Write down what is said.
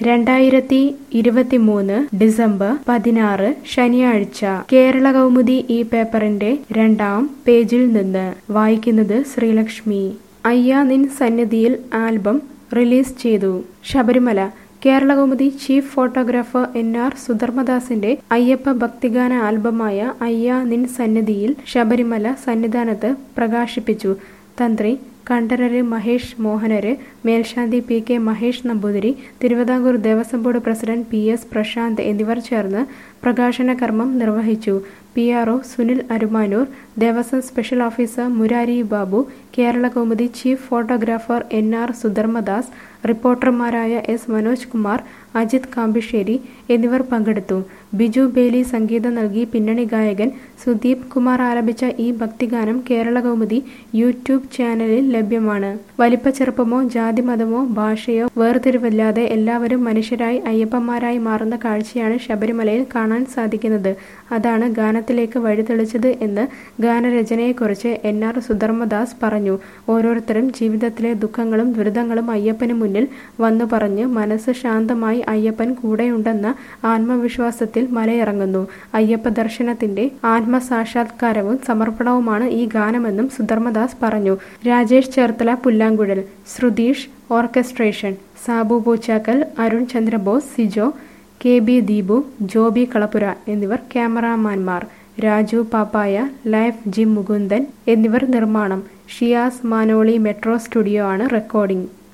രണ്ടായിരത്തി ഇരുപത്തിമൂന്ന് ഡിസംബർ പതിനാറ് ശനിയാഴ്ച കേരള കൗമുദി ഈ പേപ്പറിന്റെ രണ്ടാം പേജിൽ നിന്ന് വായിക്കുന്നത് ശ്രീലക്ഷ്മി അയ്യ നിൻ സന്നിധിയിൽ ആൽബം റിലീസ് ചെയ്തു Sabarimala Kerala Kaumudi chief photographer N R സുധർമ്മദാസിന്റെ അയ്യപ്പ ഭക്തിഗാന ആൽബമായ അയ്യ നിൻ സന്നിധിയിൽ ശബരിമല സന്നിധാനത്ത് പ്രകാശിപ്പിച്ചു തന്ത്രി കണ്ഠരര് മഹേഷ് മോഹനര് മേൽശാന്തി P K Mahesh Namboothiri Thiruvithamkoor Devaswom board president P S Prasanth എന്നിവർ ചേർന്ന് പ്രകാശന കർമ്മം നിർവഹിച്ചു P R O Sunil Arumanoor Devaswom special officer Murari Babu Kerala Kaumudi chief photographer N R Sudharmadas റിപ്പോർട്ടർമാരായ എസ് മനോജ് കുമാർ അജിത് കാമ്പിശ്ശേരി എന്നിവർ പങ്കെടുത്തു ബിജു ബേലി സംഗീതം നൽകി പിന്നണി ഗായകൻ സുദീപ് കുമാർ ആലപിച്ച ഈ ഭക്തിഗാനം കേരള കൗമുദി യൂട്യൂബ് ചാനലിൽ ലഭ്യമാണ് വലിപ്പച്ചെറുപ്പമോ ജാതിമതമോ ഭാഷയോ വേർതിരിവില്ലാതെ എല്ലാവരും മനുഷ്യരായി അയ്യപ്പന്മാരായി മാറുന്ന കാഴ്ചയാണ് ശബരിമലയിൽ കാണാൻ സാധിക്കുന്നത് അതാണ് ഗാനത്തിലേക്ക് വഴിതെളിച്ചത് എന്ന് ഗാനരചനയെക്കുറിച്ച് എൻ ആർ സുധർമ്മദാസ് പറഞ്ഞു ഓരോരുത്തരും ജീവിതത്തിലെ ദുഃഖങ്ങളും ദുരിതങ്ങളും അയ്യപ്പന് മുന്നിൽ വന്നു പറഞ്ഞ് മനസ്സ് ശാന്തമായി അയ്യപ്പൻ കൂടെയുണ്ടെന്ന ആത്മവിശ്വാസത്തിൽ മലയിറങ്ങുന്നു അയ്യപ്പ ദർശനത്തിന്റെ ആത്മസാക്ഷാത്കാരവും സമർപ്പണവുമാണ് ഈ ഗാനമെന്നും സുധർമ്മദാസ് പറഞ്ഞു രാജേഷ് ചേർത്തല പുല്ലാങ്കുഴൽ Sruthish orchestration Sabu Poochakkal Arun Chandrabose Sijo K B Deepu Joby Kalappura എന്നിവർ ക്യാമറാമാൻമാർ രാജു പാപ്പായ ലൈഫ് ജിം മുകുന്ദൻ എന്നിവർ നിർമ്മാണം ഷിയാസ് മാനോളി മെട്രോ സ്റ്റുഡിയോ ആണ് റെക്കോർഡിംഗ്